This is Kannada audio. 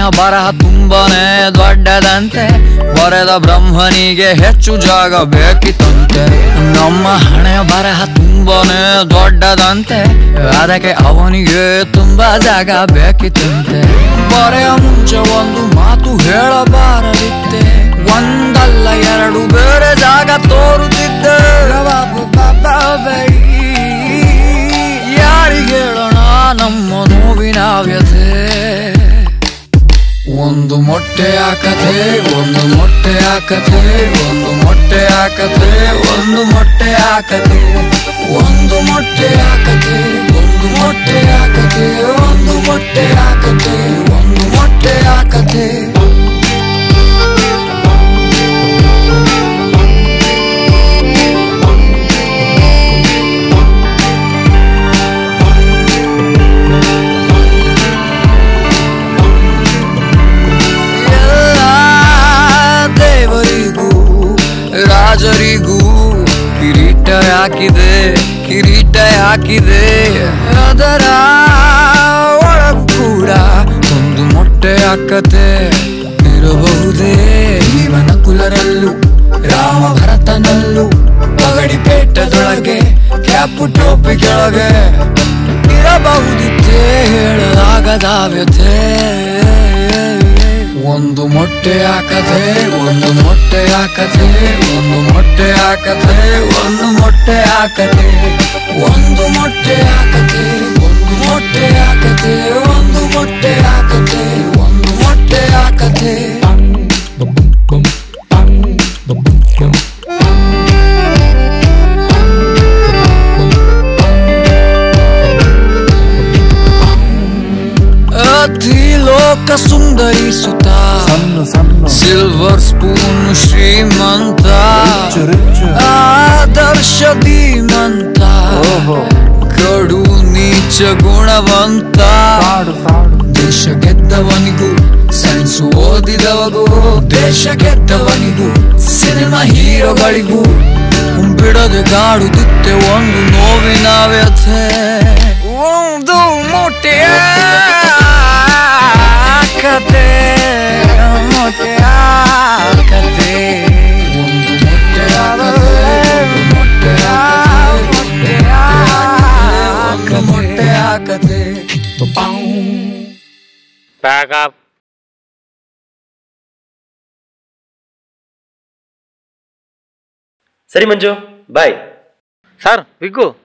ಬರಹ ತುಂಬಾನೇ ದೊಡ್ಡದಂತೆ ಬರೆದ ಬ್ರಹ್ಮನಿಗೆ ಹೆಚ್ಚು ಜಾಗ ಬೇಕಿತ್ತಂತೆ ನಮ್ಮ ಹಣೆ ಬರಹ ತುಂಬಾನೇ ದೊಡ್ಡದಂತೆ ಅದಕ್ಕೆ ಅವನಿಗೆ ತುಂಬಾ ಜಾಗ ಬೇಕಿತ್ತಂತೆ ಬರೆಯ ಮುಂಚೆ ಒಂದು ಮಾತು ಹೇಳಬಾರದಿತ್ತೆ ಒಂದಲ್ಲ ಎರಡು ಬೇರೆ ಜಾಗ ತೋರುತ್ತಿದ್ದೆ ಯಾರಿಗೆ ಹೇಳೋಣ ನಮ್ಮ ನೋವಿನ ವ್ಯಥೆ ಒಂದು ಮೊಟ್ಟೆಯ ಕಥೆ ಒಂದು ಮೊಟ್ಟೆಯ ಕಥೆ ಒಂದು ಮೊಟ್ಟೆಯ ಕಥೆ ಒಂದು ಮೊಟ್ಟೆಯ ಕಥೆ ಒಂದು ಮೊಟ್ಟೆಯ ಕಥೆ ಒಂದು ಮೊಟ್ಟೆಯ ಕಥೆ ಒಂದು ಮೊಟ್ಟೆಯ ಕಥೆ ಒಂದು ಮೊಟ್ಟೆಯ ಕಥೆ ಎಲ್ಲ ದೇವರಿಗೂ ರಾಜರಿಗೂ ಕಿರೀಟ ಹಾಕಿದೆ ಕಿರೀಟ ಹಾಕಿದೆ ಅದರ ಒಳಗೂ ಕೂಡ ಒಂದು ಮೊಟ್ಟೆ ಹಾಕತೆ ಇರಬಹುದೇ ಜೀವನ ಕುಲರಲ್ಲೂ ರಾಮ ಭರತನಲ್ಲೂ ಪಗಡಿ ಪೇಟದೊಳಗೆ ಕ್ಯಾಪು ಟೋಪಿ ಕೆಳಗೆ ಇರಬಹುದಿತ್ತೆ ಹೇಳಲಾಗದ ವ್ಯಥೆ ಒಂದು ಮೊಟ್ಟೆಯ ಕಥೆ ಒಂದು ಮೊಟ್ಟೆಯ ಕಥೆ ಒಂದು ಮೊಟ್ಟೆಯ ಕಥೆ ಒಂದು ಮೊಟ್ಟೆಯ ಕಥೆ ಒಂದು ಮೊಟ್ಟೆಯ ಕಥೆ ಒಂದು ಮೊಟ್ಟೆಯ ಕಥೆ ಒಂದು ಮೊಟ್ಟೆಯ ಕಥೆ ಒಂದು ಮೊಟ್ಟೆಯ ಕಥೆ ಅತಿ ಲೋಕ ಸುಂದರಿಸುತ್ತ ಸಣ್ಣ ಸಣ್ಣ ಸಿಲ್ವರ್ ಸ್ಪೂನ್ ಶ್ರೀಮಂತ ರಿಚ್ ರಿಚ್ ಆದರ್ಶ ಧೀಮಂತ ಓಹೋ ಕಡು ನೀಚ ಗುಣವಂತ ಫ್ರಾಡ್ ಫ್ರಾಡ್ ದೇಶ ಗೆದ್ದವನಿಗೂ ಸೈನ್ಸ್ ಓದಿದವಗೂ ದೇಶ ಗೆದ್ದವನಿಗೂ ಸಿನಿಮಾ ಹೀರೋಗಳಿಗೂ ಬಿಡದೆ ಕಾಡುತ್ತಿತ್ತೆ ಒಂದು ನೋವಿನ ವ್ಯಥೆ ಒಂದು ಮೊಟ್ಟೆಯ ಕತೆ ಮೊಟ್ಟೆಯ ಕತೆ ಒಂದು ಮೊಟ್ಟೆಯ ಕತೆ ಮೊಟ್ಟೆಯ ಮೊಟ್ಟೆಯ ಕತೆ ಮೊಟ್ಟೆಯ ಕತೆ Back up. ಸರಿ ಮಂಜು ಬಾಯ್ ಸರ್ ವಿಗ್ಗು